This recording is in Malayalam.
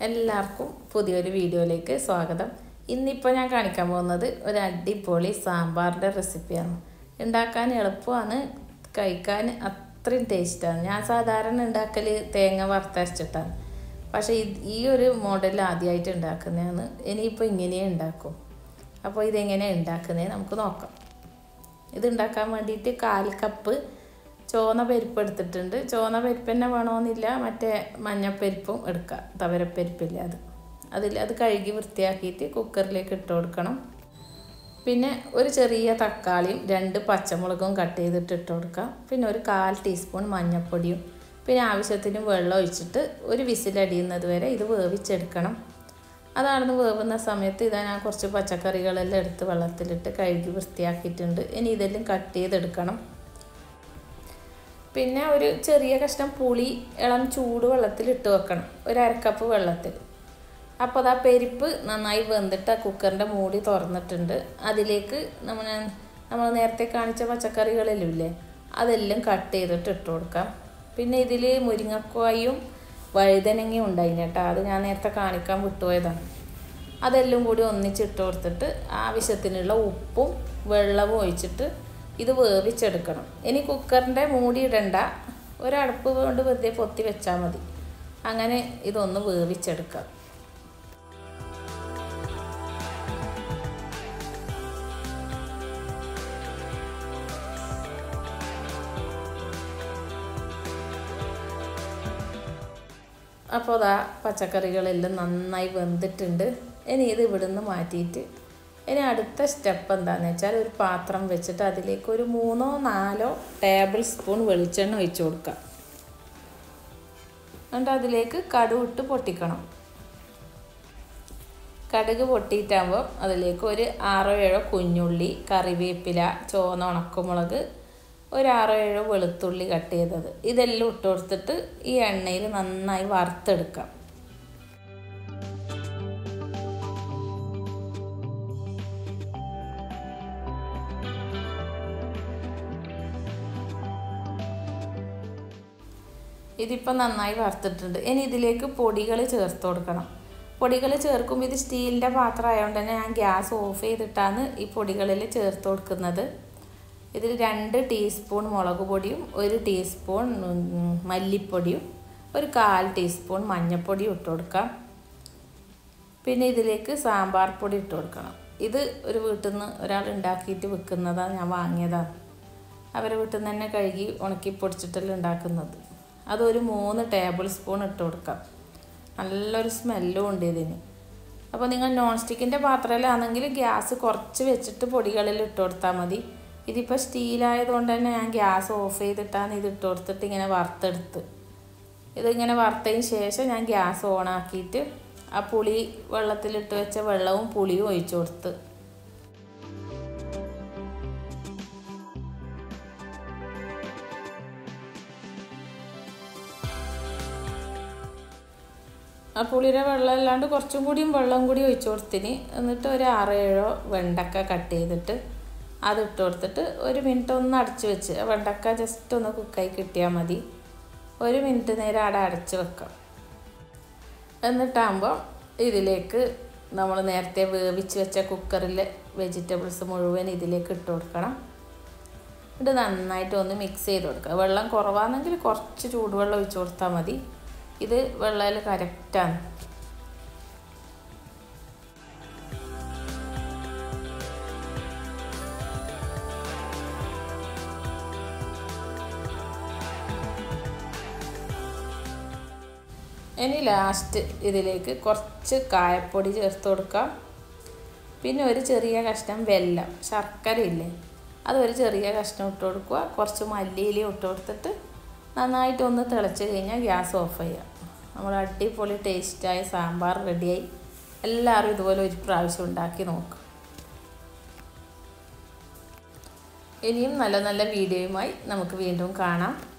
എല്ലാവർക്കും പുതിയൊരു വീഡിയോയിലേക്ക് സ്വാഗതം ഇന്നിപ്പോൾ ഞാൻ കാണിക്കാൻ പോകുന്നത് ഒരു അടിപൊളി സാമ്പാറിൻ്റെ റെസിപ്പിയാണ് ഉണ്ടാക്കാൻ എളുപ്പമാണ് കഴിക്കാൻ അത്രയും ടേസ്റ്റാണ് ഞാൻ സാധാരണ ഉണ്ടാക്കൽ തേങ്ങ വറുത്തരച്ചിട്ടാണ് പക്ഷേ ഇത് ഈ ഒരു മോഡൽ ആദ്യമായിട്ട് ഉണ്ടാക്കുന്നതാണ് ഇനിയിപ്പോൾ ഇങ്ങനെ ഉണ്ടാക്കും അപ്പോൾ ഇതെങ്ങനെയാണ് ഉണ്ടാക്കുന്നത് നമുക്ക് നോക്കാം ഇത് ഉണ്ടാക്കാൻ വേണ്ടിയിട്ട് കാൽ കപ്പ് ചോന്ന പരിപ്പ് എടുത്തിട്ടുണ്ട് ചോന്ന പരിപ്പ് തന്നെ വേണമെന്നില്ല മറ്റേ മഞ്ഞപ്പരിപ്പും എടുക്കാം തവരപ്പരിപ്പില്ല അത് അതിൽ അത് കഴുകി വൃത്തിയാക്കിയിട്ട് കുക്കറിലേക്ക് ഇട്ട് കൊടുക്കണം പിന്നെ ഒരു ചെറിയ തക്കാളിയും രണ്ട് പച്ചമുളകും കട്ട് ചെയ്തിട്ട് ഇട്ട് കൊടുക്കാം പിന്നെ ഒരു കാൽ ടീസ്പൂൺ മഞ്ഞൾപ്പൊടിയും പിന്നെ ആവശ്യത്തിന് വെള്ളം ഒഴിച്ചിട്ട് ഒരു വിസിലടിയുന്നത് വരെ ഇത് വേവിച്ചെടുക്കണം അതാണെന്ന് വേവുന്ന സമയത്ത് ഇതാ ഞാൻ കുറച്ച് പച്ചക്കറികളെല്ലാം എടുത്ത് വെള്ളത്തിലിട്ട് കഴുകി വൃത്തിയാക്കിയിട്ടുണ്ട് ഇനി ഇതെല്ലാം കട്ട് ചെയ്തെടുക്കണം പിന്നെ ഒരു ചെറിയ കഷ്ണം പുളി ഇളം ചൂട് വെള്ളത്തിൽ ഇട്ട് വെക്കണം ഒരു അരക്കപ്പ് വെള്ളത്തിൽ അപ്പോൾ അത് ആ പരിപ്പ് നന്നായി വെന്തിട്ട് ആ കുക്കറിൻ്റെ മൂടി തുറന്നിട്ടുണ്ട് അതിലേക്ക് നമ്മൾ നമ്മൾ നേരത്തെ കാണിച്ച പച്ചക്കറികളെല്ലാം ഇല്ലേ അതെല്ലാം കട്ട് ചെയ്തിട്ട് ഇട്ട് കൊടുക്കാം പിന്നെ ഇതിൽ മുരിങ്ങക്കായും വഴുതനങ്ങയും ഉണ്ടായിന് കേട്ടോ അത് ഞാൻ നേരത്തെ കാണിക്കാൻ വിട്ടുപോയതാണ് അതെല്ലാം കൂടി ഒന്നിച്ചിട്ട് കൊടുത്തിട്ട് ആവശ്യത്തിനുള്ള ഉപ്പും വെള്ളവും ഒഴിച്ചിട്ട് ഇത് വേവിച്ചെടുക്കണം ഇനി കുക്കറിൻ്റെ മൂടി ഇടണ്ട ഒരടുപ്പ് കൊണ്ട് വെറുതെ പൊത്തി വെച്ചാൽ മതി അങ്ങനെ ഇതൊന്ന് വേവിച്ചെടുക്കാം അപ്പോൾ അതാ പച്ചക്കറികളെല്ലാം നന്നായി വെന്തിട്ടുണ്ട് ഇനി ഇത് ഇവിടുന്ന് മാറ്റിയിട്ട് ഇനി അടുത്ത സ്റ്റെപ്പ് എന്താണെന്ന് വെച്ചാൽ ഒരു പാത്രം വെച്ചിട്ട് അതിലേക്ക് ഒരു മൂന്നോ നാലോ ടേബിൾ സ്പൂൺ വെളിച്ചെണ്ണ ഒഴിച്ചു കൊടുക്കാം എന്നിട്ട് അതിലേക്ക് കടുവിട്ട് പൊട്ടിക്കണം കടുക് പൊട്ടിയിട്ടാകുമ്പോൾ അതിലേക്ക് ഒരു ആറോ ഏഴോ കുഞ്ഞുള്ളി കറിവേപ്പില ചുവന്ന ഉണക്കമുളക് ഒരു ആറോ ഏഴോ വെളുത്തുള്ളി കട്ട് ചെയ്തത് ഇതെല്ലാം ഇട്ട് കൊടുത്തിട്ട് ഈ എണ്ണയിൽ നന്നായി വറുത്തെടുക്കാം ഇതിപ്പോൾ നന്നായി വറുത്തിട്ടുണ്ട് ഇനി ഇതിലേക്ക് പൊടികൾ ചേർത്ത് കൊടുക്കണം പൊടികൾ ചേർക്കുമ്പോൾ ഇത് സ്റ്റീലിൻ്റെ പാത്രം ആയതുകൊണ്ട് തന്നെ ഞാൻ ഗ്യാസ് ഓഫ് ചെയ്തിട്ടാണ് ഈ പൊടികളിൽ ചേർത്ത് കൊടുക്കുന്നത് ഇതിൽ രണ്ട് ടീസ്പൂൺ മുളക് പൊടിയും ഒരു ടീസ്പൂൺ മല്ലിപ്പൊടിയും ഒരു കാൽ ടീസ്പൂൺ മഞ്ഞൾപ്പൊടിയും ഇട്ട് കൊടുക്കാം പിന്നെ ഇതിലേക്ക് സാമ്പാർ പൊടി ഇട്ട് കൊടുക്കണം ഇത് ഒരു വീട്ടിൽ നിന്ന് ഒരാൾ ഉണ്ടാക്കിയിട്ട് വെക്കുന്നതാണ് ഞാൻ വാങ്ങിയതാണ് അവരെ വീട്ടിൽ നിന്ന് തന്നെ കഴുകി ഉണക്കി പൊടിച്ചിട്ടെല്ലാം ഉണ്ടാക്കുന്നത് അതൊരു മൂന്ന് ടേബിൾ സ്പൂൺ ഇട്ട് കൊടുക്കാം നല്ലൊരു സ്മെല്ലും ഉണ്ട് ഇതിന് അപ്പോൾ നിങ്ങൾ നോൺ സ്റ്റിക്കിൻ്റെ പാത്രത്തിലാണെങ്കിൽ ഗ്യാസ് കുറച്ച് വെച്ചിട്ട് പൊടികളിൽ ഇട്ട് കൊടുത്താൽ മതി ഇതിപ്പോൾ സ്റ്റീലായതുകൊണ്ട് തന്നെ ഞാൻ ഗ്യാസ് ഓഫ് ചെയ്തിട്ടാണ് ഇത് ഇട്ട് കൊടുത്തിട്ട് ഇങ്ങനെ വറുത്തെടുത്ത് ഇതിങ്ങനെ വറുത്തതിന് ശേഷം ഞാൻ ഗ്യാസ് ഓണാക്കിയിട്ട് ആ പുളി വെള്ളത്തിലിട്ട് വെച്ച വെള്ളവും പുളിയും ഒഴിച്ചു കൊടുത്ത് ആ പുളിയുടെ വെള്ളം അല്ലാണ്ട് കുറച്ചും കൂടിയും വെള്ളം കൂടി ഒഴിച്ചു കൊടുത്തിന് എന്നിട്ട് ഒരു ആറേഴോ വെണ്ടക്ക കട്ട് ചെയ്തിട്ട് അത് ഇട്ട് കൊടുത്തിട്ട് ഒരു മിനിറ്റ് ഒന്ന് അടച്ച് വെച്ച് വെണ്ടക്ക ജസ്റ്റ് ഒന്ന് കുക്കായി കിട്ടിയാൽ മതി ഒരു മിനിറ്റ് നേരം അവിടെ അടച്ച് വെക്കാം എന്നിട്ടാകുമ്പോൾ ഇതിലേക്ക് നമ്മൾ നേരത്തെ വേവിച്ച് വെച്ച കുക്കറിൽ വെജിറ്റബിൾസ് മുഴുവൻ ഇതിലേക്ക് ഇട്ട് കൊടുക്കണം ഇത് നന്നായിട്ട് ഒന്ന് മിക്സ് ചെയ്ത് കൊടുക്കുക വെള്ളം കുറവാണെങ്കിൽ കുറച്ച് ചൂടുവെള്ളം ഒഴിച്ചു കൊടുത്താൽ മതി ഇത് വെള്ളത്തിൽ കറക്റ്റാണ് ഇനി ലാസ്റ്റ് ഇതിലേക്ക് കുറച്ച് കായപ്പൊടി ചേർത്ത് കൊടുക്കാം പിന്നെ ഒരു ചെറിയ കഷ്ണം വെല്ലം ശർക്കര ഇല്ലേ അതൊരു ചെറിയ കഷ്ണം ഇട്ട് കൊടുക്കുക കുറച്ച് മല്ലിയിലും ഇട്ട് കൊടുത്തിട്ട് നന്നായിട്ട് ഒന്ന് തിളച്ച് കഴിഞ്ഞാൽ ഗ്യാസ് ഓഫ് ചെയ്യാം നമ്മൾ അടിപൊളി ടേസ്റ്റായ സാമ്പാർ റെഡിയായി എല്ലാവരും ഇതുപോലെ ഒരു പ്രാവശ്യം ഉണ്ടാക്കി നോക്കും ഇനിയും നല്ല നല്ല വീഡിയോയുമായി നമുക്ക് വീണ്ടും കാണാം